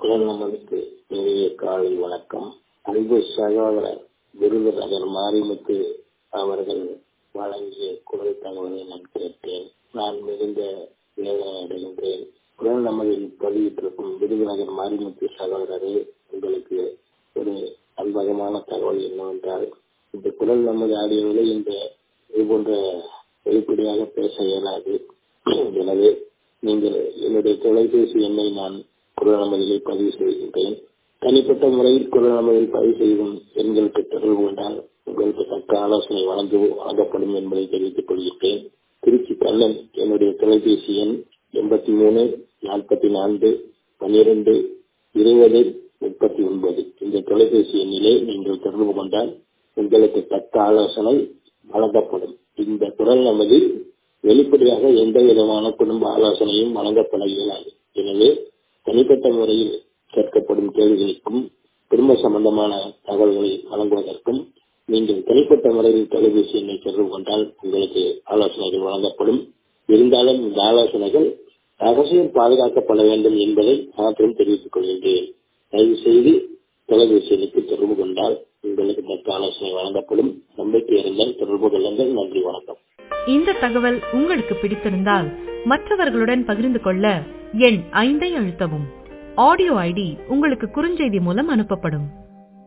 குரல் நமதுக்கு இனிய காலை வணக்கம் அன்பு சகோதரர் விருதுநகர் மாரிமுத்து அவர்கள் வழங்கிய குரல் தகவலை நான் கேட்டேன் நான் மிகுந்த வேதனை அடைகின்றேன் குரல் நமதில் பதிவிட்டிருக்கும் விருதுநகர் மாரிமுத்து சகோதரரே உங்களுக்கு ஒரு அன்பகமான தகவல் என்னவென்றால் இந்த குரல் நமது ஆடியோவில் இந்த இது போன்ற வெளிப்படையாக பேச இயலாது எனவே நீங்கள் என்னுடைய தொலைபேசி எண்ணை நான் குரல் நமதிலே பதிவு செய்கின்றேன் தனிப்பட்ட முறையில் குரல் நமதில் பதிவு செய்யும் எண்களுக்கு தொடர்பு கொண்டால் உங்களுக்கு தக்க ஆலோசனை வழங்க வழங்கப்படும் என்பதை தெரிவித்துக் கொள்கிறேன் திருச்சி கண்ணன் என்னுடைய தொலைபேசி எண் எண்பத்தி மூணு நாற்பத்தி நான்கு பன்னிரண்டு இருபது முப்பத்தி ஒன்பது இந்த தொலைபேசி எண்ணிலே நீங்கள் தொடர்பு கொண்டால் உங்களுக்கு தக்க ஆலோசனை வழங்கப்படும் இந்த குரல் நமது வெளிப்படையாக எந்த விதமான குடும்ப ஆலோசனையும் வழங்கப்பட இயலாது எனவே தனிப்பட்ட முறையில் கேட்கப்படும் கேள்விகளுக்கும் குடும்ப சம்பந்தமான தகவல்களை வழங்குவதற்கும் நீங்கள் தனிப்பட்ட முறையில் தொலைபேசி எண்ணை தொடர்பு கொண்டால் உங்களுக்கு ஆலோசனைகள் வழங்கப்படும் இருந்தாலும் இந்த ஆலோசனைகள் ரகசியம் பாதுகாக்கப்பட வேண்டும் என்பதை மாற்றம் தெரிவித்துக் கொள்கின்றேன் தயவு செய்து தொலைபேசி எண்ணுக்கு தொடர்பு கொண்டால் உங்களுக்கு தக்க ஆலோசனை வழங்கப்படும் நம்பிக்கை இருந்தால் தொடர்பு கொள்ளுங்கள் நன்றி வணக்கம் இந்த தகவல் உங்களுக்கு பிடித்திருந்தால் மற்றவர்களுடன் பகிர்ந்து கொள்ள எண் ஐந்தை அழுத்தவும் ஆடியோ ஐடி உங்களுக்கு குறுஞ்செய்தி மூலம் அனுப்பப்படும்